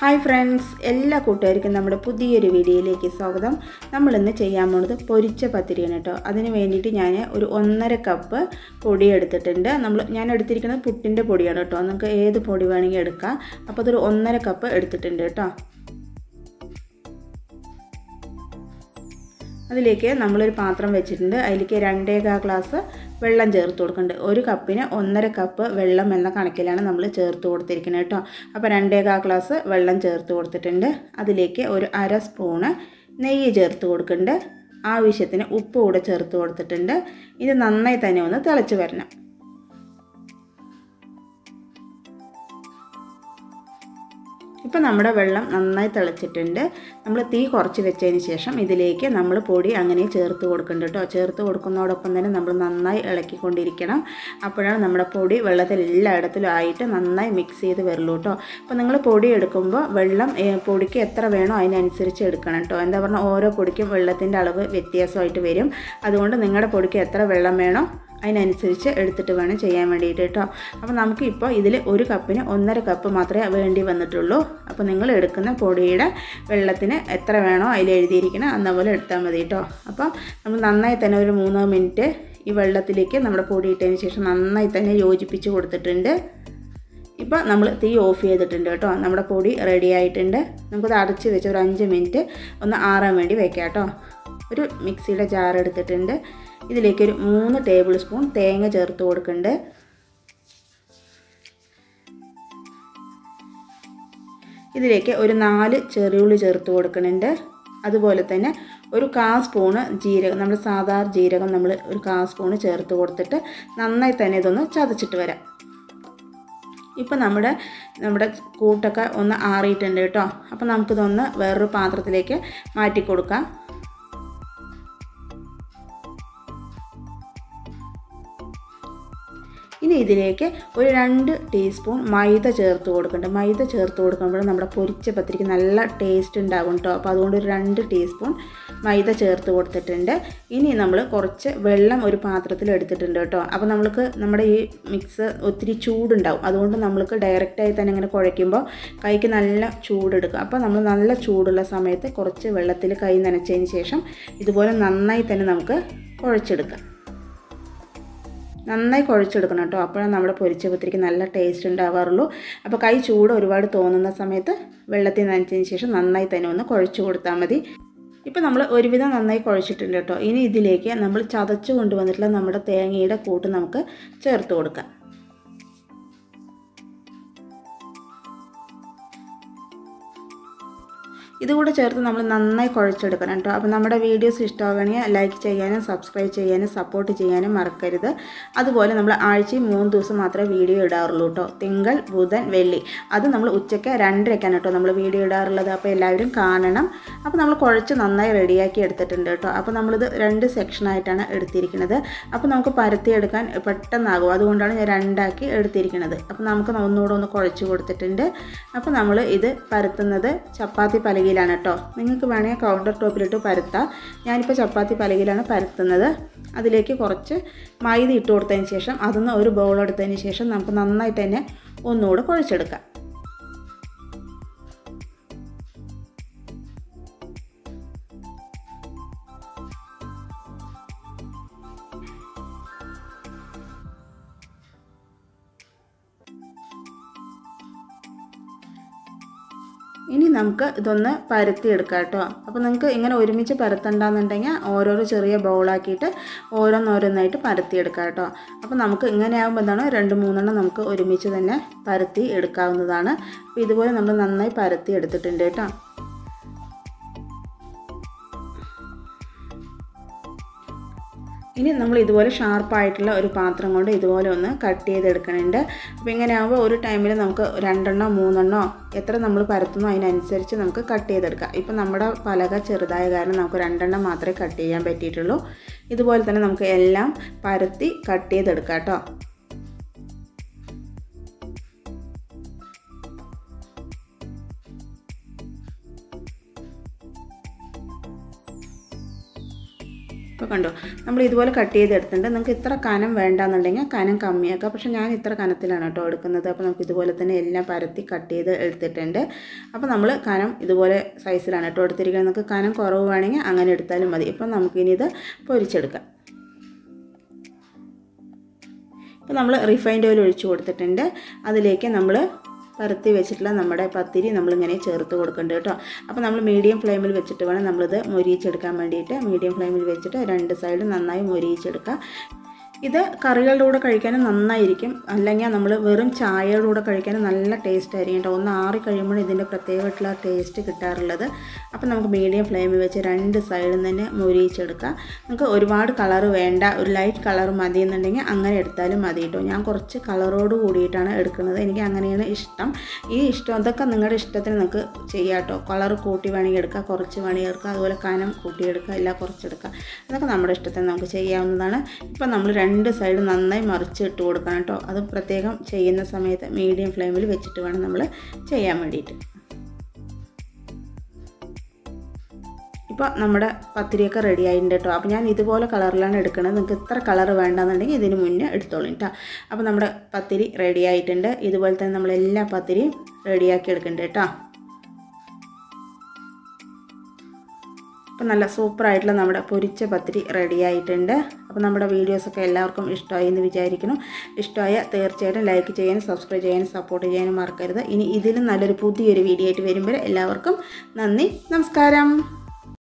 hi friends എല്ലാ കൂട്ടുകാർക്കും നമ്മുടെ പുതിയൊരു വീഡിയോയിലേക്ക് സ്വാഗതം നമ്മളിന്ന് ചെയ്യാൻ പോകുന്നത് പൊരിച്ച പത്തിരിയാണ് കേട്ടോ അതിന് വേണ്ടിയിട്ട് ഞാൻ ഒരു ഒന്നര കപ്പ് പൊടി എടുത്തിട്ടുണ്ട് നമ്മൾ ഞാൻ എടുത്തിരിക്കുന്നത് പുട്ടിൻ്റെ പൊടിയാണ് കേട്ടോ നമുക്ക് ഏത് പൊടി വേണമെങ്കിൽ എടുക്കാം അപ്പോൾ അതൊരു ഒന്നര കപ്പ് എടുത്തിട്ടുണ്ട് കേട്ടോ അതിലേക്ക് നമ്മളൊരു പാത്രം വെച്ചിട്ടുണ്ട് അതിലേക്ക് രണ്ടേകാ ഗ്ലാസ് വെള്ളം ചേർത്ത് കൊടുക്കുന്നുണ്ട് ഒരു കപ്പിന് ഒന്നര കപ്പ് വെള്ളം എന്ന കണക്കിലാണ് നമ്മൾ ചേർത്ത് കൊടുത്തിരിക്കുന്നത് കേട്ടോ അപ്പോൾ രണ്ടേകാ ഗ്ലാസ് വെള്ളം ചേർത്ത് കൊടുത്തിട്ടുണ്ട് അതിലേക്ക് ഒരു അര സ്പൂണ് നെയ്യ് ചേർത്ത് കൊടുക്കുന്നുണ്ട് ആവശ്യത്തിന് ഉപ്പ് കൂടെ ചേർത്ത് കൊടുത്തിട്ടുണ്ട് ഇത് നന്നായി തന്നെ ഒന്ന് തിളച്ച് വരണം ഇപ്പം നമ്മുടെ വെള്ളം നന്നായി തിളച്ചിട്ടുണ്ട് നമ്മൾ തീ കുറച്ച് വെച്ചതിന് ശേഷം ഇതിലേക്ക് നമ്മൾ പൊടി അങ്ങനെ ചേർത്ത് കൊടുക്കുന്നുണ്ട് കേട്ടോ ചേർത്ത് കൊടുക്കുന്നതോടൊപ്പം തന്നെ നമ്മൾ നന്നായി ഇളക്കിക്കൊണ്ടിരിക്കണം അപ്പോഴാണ് നമ്മുടെ പൊടി വെള്ളത്തിൽ എല്ലായിടത്തിലും ആയിട്ട് നന്നായി മിക്സ് ചെയ്ത് വരുള്ളൂ കേട്ടോ അപ്പോൾ നിങ്ങൾ പൊടി എടുക്കുമ്പോൾ വെള്ളം പൊടിക്ക് എത്ര വേണോ അതിനനുസരിച്ച് എടുക്കണം കേട്ടോ എന്താ പറഞ്ഞാൽ ഓരോ പൊടിക്കും വെള്ളത്തിൻ്റെ അളവ് വ്യത്യാസമായിട്ട് വരും അതുകൊണ്ട് നിങ്ങളുടെ പൊടിക്ക് എത്ര വെള്ളം വേണോ അതിനനുസരിച്ച് എടുത്തിട്ട് വേണം ചെയ്യാൻ വേണ്ടിയിട്ട് കേട്ടോ അപ്പോൾ നമുക്ക് ഇപ്പോൾ ഇതിൽ ഒരു കപ്പിന് ഒന്നര കപ്പ് മാത്രമേ വേണ്ടി വന്നിട്ടുള്ളൂ അപ്പോൾ നിങ്ങൾ എടുക്കുന്ന പൊടിയുടെ വെള്ളത്തിന് എത്ര വേണോ അതിൽ എഴുതിയിരിക്കണം അന്ന പോലെ എടുത്താൽ മതി കേട്ടോ അപ്പോൾ നമ്മൾ നന്നായി തന്നെ ഒരു മൂന്നോ മിനിറ്റ് ഈ വെള്ളത്തിലേക്ക് നമ്മുടെ പൊടി ഇട്ടതിന് ശേഷം നന്നായി തന്നെ യോജിപ്പിച്ച് കൊടുത്തിട്ടുണ്ട് ഇപ്പോൾ നമ്മൾ തീ ഓഫ് ചെയ്തിട്ടുണ്ട് കേട്ടോ നമ്മുടെ പൊടി റെഡി ആയിട്ടുണ്ട് നമുക്കത് അടച്ച് വെച്ച് ഒരു അഞ്ച് മിനിറ്റ് ഒന്ന് ആറാൻ വേണ്ടി വെക്കാം കേട്ടോ ഒരു മിക്സിയുടെ ജാർ എടുത്തിട്ടുണ്ട് ഇതിലേക്ക് ഒരു മൂന്ന് ടേബിൾ സ്പൂൺ തേങ്ങ ചേർത്ത് കൊടുക്കുന്നുണ്ട് ഇതിലേക്ക് ഒരു നാല് ചെറിയുള്ളി ചേർത്ത് കൊടുക്കുന്നുണ്ട് അതുപോലെ തന്നെ ഒരു കാ സ്പൂണ് ജീരകം നമ്മൾ സാധാരണ ജീരകം നമ്മൾ ഒരു കാ സ്പൂണ് ചേർത്ത് കൊടുത്തിട്ട് നന്നായി തന്നെ ഇതൊന്ന് ചതച്ചിട്ട് വരാം ഇപ്പം നമ്മുടെ നമ്മുടെ കൂട്ടൊക്കെ ഒന്ന് ആറിയിട്ടുണ്ട് കേട്ടോ അപ്പോൾ നമുക്കിതൊന്ന് വേറൊരു പാത്രത്തിലേക്ക് മാറ്റി കൊടുക്കാം ഇനി ഇതിലേക്ക് ഒരു രണ്ട് ടീസ്പൂൺ മൈദ ചേർത്ത് കൊടുക്കുന്നുണ്ട് മൈദ ചേർത്ത് കൊടുക്കുമ്പോൾ നമ്മുടെ പൊരിച്ച പത്തിരിക്ക് നല്ല ടേസ്റ്റ് ഉണ്ടാകും കേട്ടോ അപ്പോൾ അതുകൊണ്ട് ഒരു രണ്ട് ടീസ്പൂൺ മൈദ ചേർത്ത് കൊടുത്തിട്ടുണ്ട് ഇനി നമ്മൾ കുറച്ച് വെള്ളം ഒരു പാത്രത്തിൽ എടുത്തിട്ടുണ്ട് കേട്ടോ അപ്പോൾ നമ്മൾക്ക് നമ്മുടെ ഈ മിക്സ് ഒത്തിരി ചൂടുണ്ടാവും അതുകൊണ്ട് നമ്മൾക്ക് ഡയറക്റ്റായി തന്നെ ഇങ്ങനെ കുഴയ്ക്കുമ്പോൾ കൈക്ക് നല്ല ചൂടെടുക്കും അപ്പോൾ നമ്മൾ നല്ല ചൂടുള്ള സമയത്ത് കുറച്ച് വെള്ളത്തിൽ കൈ നനച്ചതിന് ശേഷം ഇതുപോലെ നന്നായി തന്നെ നമുക്ക് കുഴച്ചെടുക്കാം നന്നായി കുഴച്ചെടുക്കണം കേട്ടോ അപ്പോഴാണ് നമ്മുടെ പൊരിച്ച പത്തിരിക്ക് നല്ല ടേസ്റ്റ് ഉണ്ടാവാറുള്ളൂ അപ്പോൾ കൈ ചൂട് ഒരുപാട് തോന്നുന്ന സമയത്ത് വെള്ളത്തിൽ നനച്ചതിന് ശേഷം നന്നായി തന്നെ ഒന്ന് കുഴച്ച് കൊടുത്താൽ മതി ഇപ്പോൾ നമ്മൾ ഒരുവിധം നന്നായി കുഴച്ചിട്ടുണ്ട് കേട്ടോ ഇനി ഇതിലേക്ക് നമ്മൾ ചതച്ച് കൊണ്ടുവന്നിട്ടുള്ള നമ്മുടെ തേങ്ങയുടെ കൂട്ട് നമുക്ക് ചേർത്ത് കൊടുക്കാം ഇതുകൂടെ ചേർത്ത് നമ്മൾ നന്നായി കുഴച്ചെടുക്കണം കേട്ടോ അപ്പോൾ നമ്മുടെ വീഡിയോസ് ഇഷ്ടമാകണമെങ്കിൽ ലൈക്ക് ചെയ്യാനും സബ്സ്ക്രൈബ് ചെയ്യാനും സപ്പോർട്ട് ചെയ്യാനും മറക്കരുത് അതുപോലെ നമ്മൾ ആഴ്ചയിൽ മൂന്ന് ദിവസം മാത്രമേ വീഡിയോ ഇടാറുള്ളൂ കേട്ടോ തിങ്കൾ ബുധൻ വെള്ളി അത് നമ്മൾ ഉച്ചയ്ക്ക് രണ്ടരയ്ക്കാണ് കേട്ടോ നമ്മൾ വീഡിയോ ഇടാറുള്ളത് അപ്പോൾ എല്ലാവരും കാണണം അപ്പോൾ നമ്മൾ കുഴച്ച് നന്നായി റെഡിയാക്കി എടുത്തിട്ടുണ്ട് കേട്ടോ അപ്പോൾ നമ്മളിത് രണ്ട് സെക്ഷനായിട്ടാണ് എടുത്തിരിക്കുന്നത് അപ്പോൾ നമുക്ക് പരത്തിയെടുക്കാൻ പെട്ടെന്നാകും അതുകൊണ്ടാണ് ഞാൻ രണ്ടാക്കി എടുത്തിരിക്കുന്നത് അപ്പോൾ നമുക്ക് ഒന്നുകൂടെ ഒന്ന് കുഴച്ച് കൊടുത്തിട്ടുണ്ട് അപ്പോൾ നമ്മൾ ഇത് പരത്തുന്നത് ചപ്പാത്തി പലക പലകയിലാണ് കേട്ടോ നിങ്ങൾക്ക് വേണമെങ്കിൽ കൗണ്ടർ ടോപ്പിലിട്ട് പരത്താം ഞാനിപ്പോൾ ചപ്പാത്തി പലകയിലാണ് പരത്തുന്നത് അതിലേക്ക് കുറച്ച് മൈദ ഇട്ട് കൊടുത്തതിന് ശേഷം അതൊന്ന് ഒരു ബൗൾ എടുത്തതിന് ശേഷം നമുക്ക് നന്നായിട്ട് തന്നെ ഒന്നുകൂടെ കുഴച്ചെടുക്കാം ഇനി നമുക്ക് ഇതൊന്ന് പരത്തിയെടുക്കാം കേട്ടോ അപ്പോൾ നിങ്ങൾക്ക് ഇങ്ങനെ ഒരുമിച്ച് പരത്തണ്ടെന്നുണ്ടെങ്കിൽ ഓരോരോ ചെറിയ ബൗളാക്കിയിട്ട് ഓരോന്നോരോന്നായിട്ട് പരത്തിയെടുക്കാം കേട്ടോ അപ്പോൾ നമുക്ക് ഇങ്ങനെ ആകുമ്പോൾ എന്താണ് രണ്ട് മൂന്നെണ്ണം നമുക്ക് ഒരുമിച്ച് തന്നെ പരത്തി എടുക്കാവുന്നതാണ് അപ്പോൾ ഇതുപോലെ നമ്മൾ നന്നായി പരത്തി എടുത്തിട്ടുണ്ട് കേട്ടോ ഇനി നമ്മൾ ഇതുപോലെ ഷാർപ്പായിട്ടുള്ള ഒരു പാത്രം കൊണ്ട് ഇതുപോലെ ഒന്ന് കട്ട് ചെയ്തെടുക്കണുണ്ട് അപ്പോൾ ഇങ്ങനെ ആകുമ്പോൾ ഒരു ടൈമിൽ നമുക്ക് രണ്ടെണ്ണോ മൂന്നെണ്ണോ എത്ര നമ്മൾ പരത്തുന്നോ അതിനനുസരിച്ച് നമുക്ക് കട്ട് ചെയ്തെടുക്കാം ഇപ്പം നമ്മുടെ പലക ചെറുതായ കാരണം നമുക്ക് രണ്ടെണ്ണം മാത്രമേ കട്ട് ചെയ്യാൻ പറ്റിയിട്ടുള്ളൂ ഇതുപോലെ തന്നെ നമുക്ക് എല്ലാം പരത്തി കട്ട് ചെയ്തെടുക്കാം കേട്ടോ ഇപ്പോൾ കണ്ടോ നമ്മൾ ഇതുപോലെ കട്ട് ചെയ്തെടുത്തിട്ടുണ്ട് നിങ്ങൾക്ക് ഇത്ര കനം വേണ്ടാന്നുണ്ടെങ്കിൽ കനം കമ്മിയാക്കാം പക്ഷേ ഞാൻ ഇത്ര കനത്തിലാണ് കേട്ടോ എടുക്കുന്നത് അപ്പോൾ നമുക്ക് ഇതുപോലെ തന്നെ എല്ലാം പരത്തി കട്ട് ചെയ്ത് എടുത്തിട്ടുണ്ട് അപ്പോൾ നമ്മൾ കനം ഇതുപോലെ സൈസിലാണ് കേട്ടോ എടുത്തിരിക്കുന്നത് നിങ്ങൾക്ക് കനം കുറവ് വേണമെങ്കിൽ അങ്ങനെ എടുത്താലും മതി ഇപ്പം നമുക്കിനി ഇത് പൊരിച്ചെടുക്കാം ഇപ്പോൾ നമ്മൾ റിഫൈൻഡ് ഓയിൽ ഒഴിച്ച് കൊടുത്തിട്ടുണ്ട് അതിലേക്ക് നമ്മൾ പരത്തി വെച്ചിട്ടുള്ള നമ്മുടെ പത്തിരി നമ്മളിങ്ങനെ ചേർത്ത് കൊടുക്കുന്നുണ്ട് കേട്ടോ അപ്പോൾ നമ്മൾ മീഡിയം ഫ്ലെയിമിൽ വെച്ചിട്ട് വേണം നമ്മളിത് മൊരിയിച്ചെടുക്കാൻ വേണ്ടിയിട്ട് മീഡിയം ഫ്ലെയിമിൽ വെച്ചിട്ട് രണ്ട് സൈഡും നന്നായി മൊരിയിച്ചെടുക്കുക ഇത് കറികളുടെ കൂടെ കഴിക്കാനും നന്നായിരിക്കും അല്ലെങ്കിൽ നമ്മൾ വെറും ചായയുടെ കൂടെ കഴിക്കാനും നല്ല ടേസ്റ്റ് ആയിരിക്കും കേട്ടോ ഒന്ന് ആറി കഴിയുമ്പോൾ ഇതിൻ്റെ പ്രത്യേകമായിട്ടുള്ള ടേസ്റ്റ് കിട്ടാറുള്ളത് അപ്പോൾ നമുക്ക് മീഡിയം ഫ്ലെയിമിൽ വെച്ച് രണ്ട് സൈഡിൽ തന്നെ മൊരിയിച്ചെടുക്കാം നമുക്ക് ഒരുപാട് കളർ വേണ്ട ഒരു ലൈറ്റ് കളർ മതി എന്നുണ്ടെങ്കിൽ അങ്ങനെ എടുത്താലും മതി കേട്ടോ ഞാൻ കുറച്ച് കളറോട് കൂടിയിട്ടാണ് എടുക്കുന്നത് എനിക്ക് അങ്ങനെയാണ് ഇഷ്ടം ഈ ഇഷ്ടം അതൊക്കെ നിങ്ങളുടെ ഇഷ്ടത്തിന് നിങ്ങൾക്ക് ചെയ്യാം കേട്ടോ കളർ കൂട്ടി വേണമെങ്കിൽ എടുക്കുക കുറച്ച് വേണമെങ്കിൽ എടുക്കുക അതുപോലെ കനം കൂട്ടിയെടുക്കുക ഇല്ല കുറച്ചെടുക്കുക അതൊക്കെ നമ്മുടെ ഇഷ്ടത്തിന് നമുക്ക് ചെയ്യാവുന്നതാണ് ഇപ്പം നമ്മൾ രണ്ട് സൈഡ് നന്നായി മറിച്ച് ഇട്ട് കൊടുക്കണം കേട്ടോ അത് പ്രത്യേകം ചെയ്യുന്ന സമയത്ത് മീഡിയം ഫ്ലെയിമിൽ വെച്ചിട്ട് വേണം നമ്മൾ ചെയ്യാൻ വേണ്ടിയിട്ട് ഇപ്പോൾ നമ്മുടെ പത്തിരിയൊക്കെ റെഡി ആയിട്ടുണ്ട് കേട്ടോ അപ്പോൾ ഞാൻ ഇതുപോലെ കളറിലാണ് എടുക്കുന്നത് നിങ്ങൾക്ക് ഇത്ര കളർ വേണ്ടെന്നുണ്ടെങ്കിൽ ഇതിന് മുന്നേ എടുത്തോളും കേട്ടോ അപ്പോൾ നമ്മുടെ പത്തിരി റെഡി ആയിട്ടുണ്ട് ഇതുപോലെ തന്നെ നമ്മൾ എല്ലാ പത്തിരിയും റെഡിയാക്കി എടുക്കുന്നുണ്ട് കേട്ടോ അപ്പോൾ നല്ല സൂപ്പറായിട്ടുള്ള നമ്മുടെ പൊരിച്ച പത്തിരി റെഡി ആയിട്ടുണ്ട് അപ്പോൾ നമ്മുടെ വീഡിയോസൊക്കെ എല്ലാവർക്കും ഇഷ്ടമായി എന്ന് വിചാരിക്കുന്നു ഇഷ്ടമായ തീർച്ചയായിട്ടും ലൈക്ക് ചെയ്യാനും സബ്സ്ക്രൈബ് ചെയ്യാനും സപ്പോർട്ട് ചെയ്യാനും മറക്കരുത് ഇനി ഇതിലും നല്ലൊരു പുതിയൊരു വീഡിയോ ആയിട്ട് വരുമ്പോൾ എല്ലാവർക്കും നന്ദി നമസ്കാരം